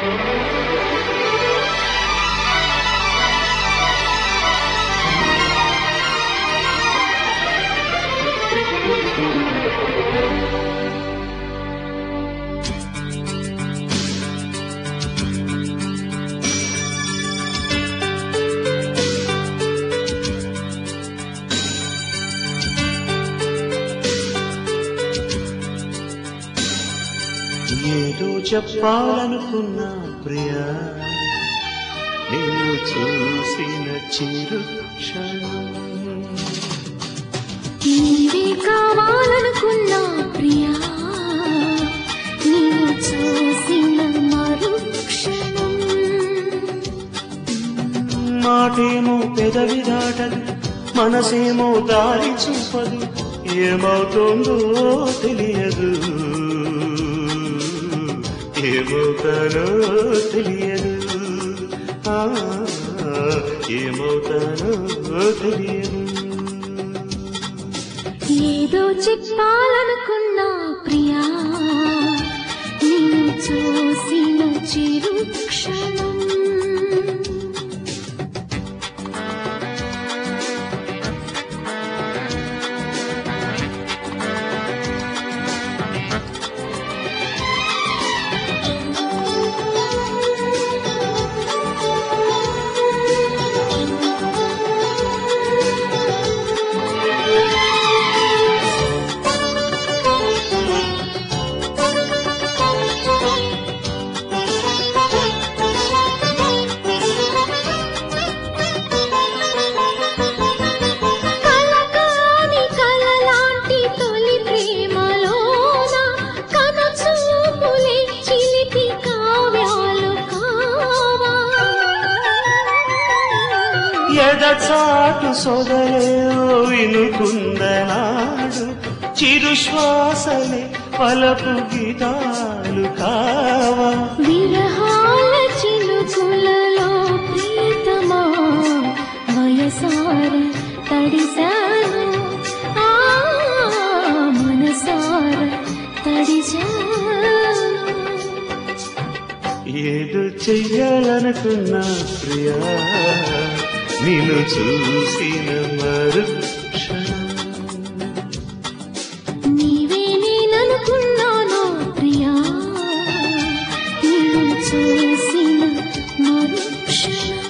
ఏదో చెప్పాలనుకున్నా ప్రియా నిన్ను చూసిన చిరు క్షణం నీవే కావాలనుకున్నా ప్రియా నిన్ను చూసిన మరుక్షణం మాటేమో పెదవి దాటదు మనసేమో దారి చూపదు ఏమవుతుందో తెలియదు ఏమవుతానో తెలియదు ఆ, ఏమవుతానో తెలియదు ఏదో చెప్పాలనుకున్నా ప్రియా నిన్ను చూసిన చిరు క్షణం కలకాని కలలాంటి తొలి ప్రేమలోన కనుచూపులే చిలిపి కావ్యాలు కావా ఎదచాటు సొదలేవో వినుకుందనాడు చిరు శ్వాసలే పలపు గీతాలు కావా విరహాల చినుకులలో ప్రీతమా వయసార తడిసాను ఆ మనసార తడిసాను ఏదో చెయ్యాలనుకున్నా ప్రియా నిన్ను చూసిన మరుక్షణం నీవే నేననుకున్నాను ప్రియా నిన్ను చూసిన మరుక్షణం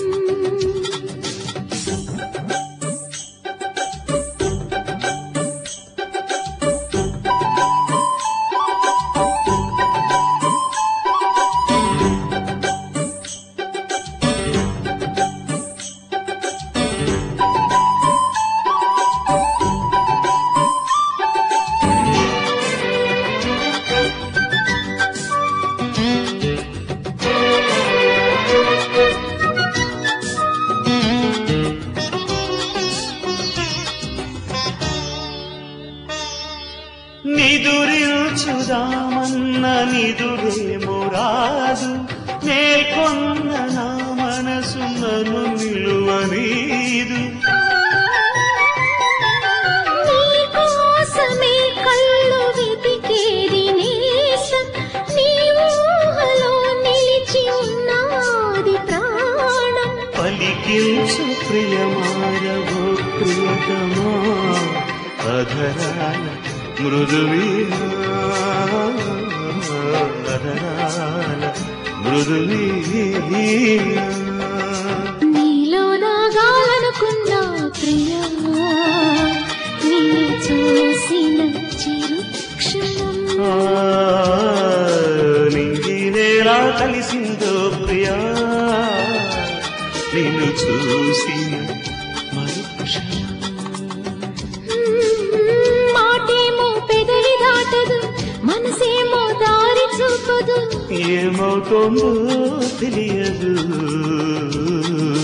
నిదురించుదామన్న నిదురేమో రాదు నేర్కొన్న నా మనసు నన్ను నిలువనీదు నీకోసమే కళ్ళు వెతికేది నేసం నీ ఊహలో నిలిచి ఉన్నది ప్రాణం పలికించు ప్రియమారవో ప్రియతమా అధరాల మృదువీణ అధరాల మృదువీణ నీలో నాగాలనుకున్నా ప్రియా నిన్ను చూసిన చిరు క్షణం నింగినేలా కలిసిందో ప్రియా నిన్ను చూసిన మరుక్షణం మాటేమో పెదవి దాటదు మనసేమో దారి చూపదు ఏమవుతుందో తెలియదు